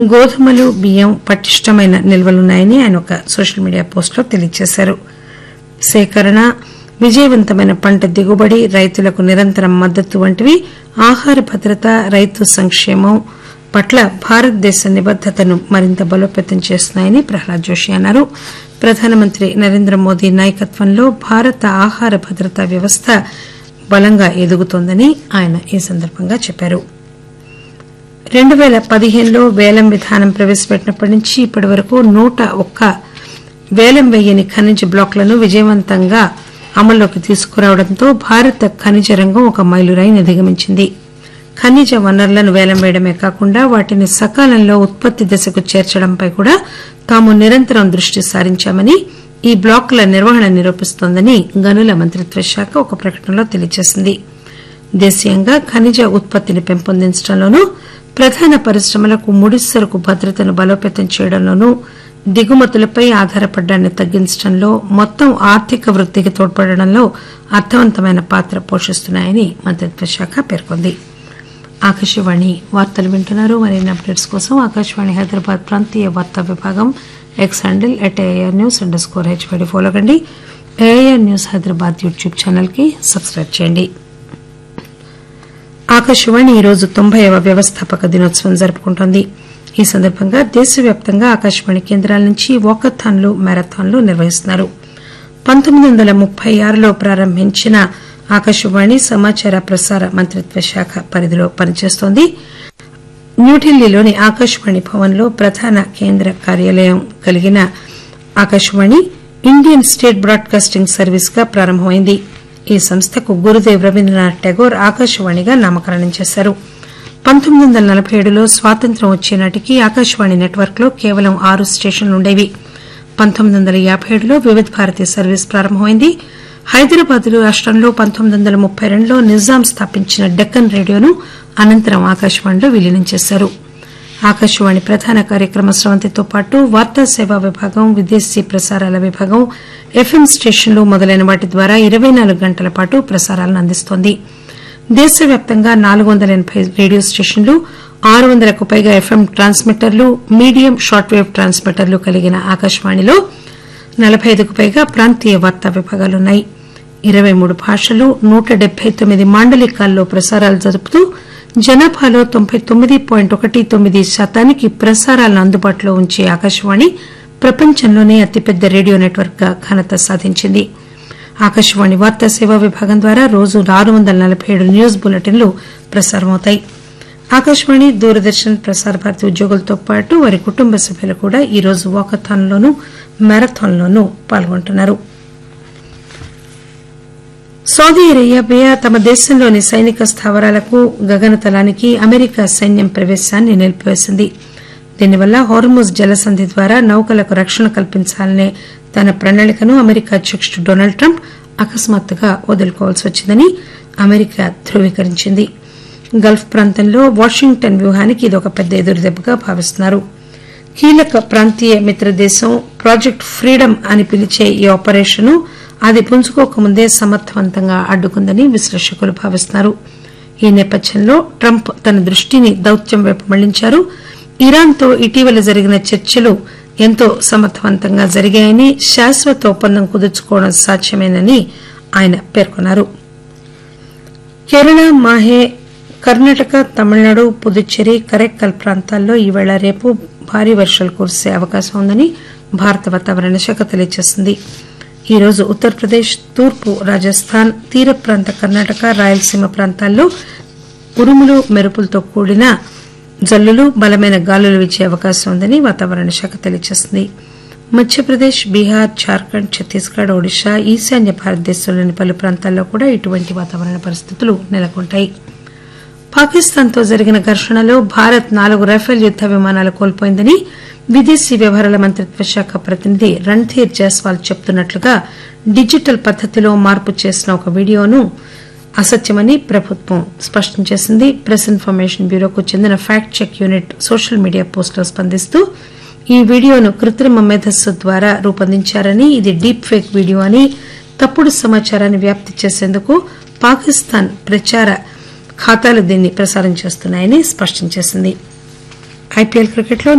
గోధుమలు బియ్యం పటిష్టమైన నిల్వలున్నాయని ఆయన ఒక సోషల్ మీడియా పోస్టులో తెలియజేశారు సేకరణ విజయవంతమైన పంట దిగుబడి రైతులకు నిరంతరం మద్దతు వంటివి ఆహార భద్రత రైతు సంక్షేమం పట్ల భారతదేశ నిబద్దతను మరింత బలోపేతం చేస్తున్నాయని ప్రహ్లాద్ జోషి అన్నారు ప్రధానమంత్రి నరేంద్ర మోదీ నాయకత్వంలో భారత ఆహార భద్రతా వ్యవస్థ బలంగా ఎదుగుతోందని ఆయన ఈ సందర్భంగా చెప్పారు రెండు పేల పదిహేనులో వేలం విధానం ప్రవేశపెట్టినప్పటి నుంచి ఇప్పటి వరకు నూట ఒక్క వేలం వేయని ఖనిజ బ్లాకులను విజయవంతంగా అమల్లోకి తీసుకురావడంతో భారత ఖనిజ రంగం ఒక మైలురాయిని అధిగమించింది ఖనిజ వనరులను వేలం వేయడమే కాకుండా వాటిని సకాలంలో ఉత్పత్తి దశకు చేర్చడంపై కూడా తాము నిరంతరం దృష్టి సారించామని ఈ బ్లాకుల నిర్వహణ నిరూపిస్తోందని గనుల మంత్రిత్వ శాఖ ఒక ప్రకటనలో తెలియజేసింది దేశీయంగా ఖనిజ ఉత్పత్తిని పెంపొందించడంలోనూ ప్రధాన పరిశ్రమలకు ముడిసరకు భద్రతను బలోపేతం చేయడంలోనూ దిగుమతులపై ఆధారపడ్డాన్ని తగ్గించడంలో మొత్తం ఆర్థిక వృద్దికి తోడ్పడడంలో అర్థవంతమైన పాత్ర పోషిస్తున్నాయని మంత్రిత్వ శాఖ పేర్కొంది ఆకాశవాణి వార్తలు వింటున్నారు మరిన్ని అప్డేట్స్ కోసం ఆకాశవాణి హైదరాబాద్ ప్రాంతీయ వార్తా విభాగం X handle at AIR news underscore H Y D follow కండి AIR news Hyderabad YouTube channel కి సబ్స్క్రైబ్ చేయండి ఆకాశవాణి ఈరోజు తొంభైవ వ్యవస్థాపక దినోత్సవం జరుపుకుంటోంది ఈ సందర్భంగా దేశవ్యాప్తంగా ఆకాశవాణి కేంద్రాల నుంచి వాకథాన్లు మ్యారథాన్లు నిర్వహిస్తున్నారు పంతొమ్మిది వందల ముప్పై ఆరులో ప్రారంభించిన ఆకాశవాణి సమాచార ప్రసార మంత్రిత్వ శాఖ పరిధిలో పనిచేస్తోంది న్యూఢిల్లీలోని ఆకాశవాణి భవన్లో ప్రధాన కేంద్ర కార్యాలయం కలిగిన Akashvani Indian State Broadcasting Service గా ప్రారంభమైంది ఈ సంస్థకు గురుదేవ్ రవీంద్రనాథ్ ఠాగూర్ ఆకాశవాణిగా నామకరణం చేశారు పంతొమ్మిది వందల నలబై ఏడులో స్వాతంత్ర్యం వచ్చే నాటికి ఆకాశవాణి నెట్వర్క్ లో కేవలం ఆరు స్టేషన్లు ఉండేవి పంతొమ్మిది వందల యాబై ఏడులో వివిధ భారతి సర్వీస్ ప్రారంభమైంది హైదరాబాద్ రాష్టంలో పంతొమ్మిది వందల ముప్పై రెండులో నిజాం స్థాపించిన డెక్కన్ రేడియోను అనంతరం ఆకాశవాణిలో విలీనం చేశారు ఆకాశవాణి ప్రధాన కార్యక్రమ స్రవంతితో పాటు వార్తా సేవా విభాగం విదేశీ ప్రసారాల విభాగం ఎఫ్ఎం స్టేషన్లు మొదలైన వాటి ద్వారా ఇరవై నాలుగు గంటల పాటు ప్రసారాలను అందిస్తోంది దేశవ్యాప్తంగా నాలుగు వందల ఎనబై రేడియో స్టేషన్లు ఆరు వందలకు పైగా ఎఫ్ఎం ట్రాన్స్మిటర్లు మీడియం షార్ట్ వేవ్ ట్రాన్స్మిటర్లు కలిగిన ఆకాశవాణిలో నలబై ఐదుకు పైగా ప్రాంతీయ వార్తా విభాగాలున్నాయి ఇరవై మూడు భాషలు నూట డెబ్బై తొమ్మిది మాండలికాల్లో ప్రసారాలు జరుపుతూ జనాభాలో తొంభై తొమ్మిది పాయింట్ ఒకటి తొమ్మిది శాతానికి ప్రసారాలను అందుబాటులో ఉంచే ఆకాశవాణి ప్రపంచంలోనే అతిపెద్ద రేడియో నెట్వర్క్ గా ఘనత సాధించింది ఆకాశవాణి వార్తా సేవా విభాగం ద్వారా రోజు ఆరు వందల నలబై ఏడు న్యూస్ బులెటిన్లు ప్రసారమవుతాయి ఆకాశవాణి దూరదర్శన్ ప్రసార భారతి ఉద్యోగులతో పాటు వారి కుటుంబ సభ్యులు కూడా ఈ రోజు వాకథాన్లోనూ మ్యారథాన్లోనూ పాల్గొంటున్నారు సౌదీ అరేబియా తమ దేశంలోని సైనిక స్థావరాలకు గగనతలానికి అమెరికా సైన్యం ప్రవేశాన్ని నిలిపివేసింది దీనివల్ల హోర్ముజ్ జలసంధి ద్వారా నౌకలకు రక్షణ కల్పించాలనే తన ప్రణాళికను అమెరికా అధ్యకుడు డొనాల్డ్ ట్రంప్ అకస్మాత్తుగా వదులుకోవాల్సి వచ్చిందని అమెరికా ధృవీకరించింది గల్ఫ్ ప్రాంతంలో వాషింగ్టన్ వ్యూహానికి ఇదొక పెద్ద ఎదురుదెబ్బగా భావిస్తున్నారు కీలక ప్రాంతీయ మిత్రదేశం ప్రాజెక్ట్ ఫ్రీడమ్ అని పిలిచే ఈ ఆపరేషన్ అది పుంజుకోకముందే సమర్థవంతంగా అడ్డుకుందని విశ్లేషకులు భావిస్తున్నారు ఈ నేపథ్యంలో ట్రంప్ తన దృష్టిని దౌత్యం వైపు మళ్లించారు ఇరాన్తో ఇటీవల జరిగిన చర్చలు ఎంతో సమర్థవంతంగా జరిగాయని శాశ్వత ఒప్పందం కుదుర్చుకోవడం సాధ్యమేనని ఆయన పేర్కొన్నారు కేరళ మాహే కర్ణాటక తమిళనాడు పుదుచ్చేరి కరైక్కల్ ప్రాంతాల్లో ఈవేళ రేపు భారీ వర్షాలు కురిసే అవకాశం ఉందని భారత వాతావరణ శాఖ తెలియజేసింది ఈ రోజు ఉత్తరప్రదేశ్ తూర్పు రాజస్థాన్ తీర ప్రాంత కర్ణాటక రాయలసీమ ప్రాంతాల్లో ఉరుములు మెరుపులతో కూడిన జల్లులు బలమైన గాలులు వీచే అవకాశం ఉందని వాతావరణ శాఖ తెలియజేసింది మధ్యప్రదేశ్ బీహార్ జార్ఖండ్ ఛత్తీస్గఢ్ ఒడిశా ఈశాన్య భారతదేశంలోని పలు ప్రాంతాల్లో కూడా ఇటువంటి వాతావరణ పరిస్థితులు నెలకొంటాయి పాకిస్తాన్తో జరిగిన ఘర్షణలో భారత్ నాలుగు రఫేల్ యుద్ద విమానాలు కోల్పోయిందని విదేశీ వ్యవహారాల మంత్రిత్వ శాఖ ప్రతినిధి రణ్ధీర్ జైస్వాల్ చెబుతున్నట్లుగా డిజిటల్ పద్దతిలో మార్పు చేసిన ఒక వీడియోను అసత్యమని ప్రభుత్వం స్పష్టం చేసింది ప్రెస్ ఇన్ఫర్మేషన్ బ్యూరోకు చెందిన fact check unit social media పోస్టులో స్పందిస్తూ ఈ వీడియోను కృత్రిమ మేధస్సు ద్వారా రూపొందించారని ఇది డీప్ ఫేక్ వీడియో అని తప్పుడు సమాచారాన్ని వ్యాప్తి చేసేందుకు పాకిస్తాన్ ప్రచార ఖాతాలు దీన్ని ప్రసారం చేస్తున్నాయని స్పష్టం చేసింది ఐపీఎల్ క్రికెట్లో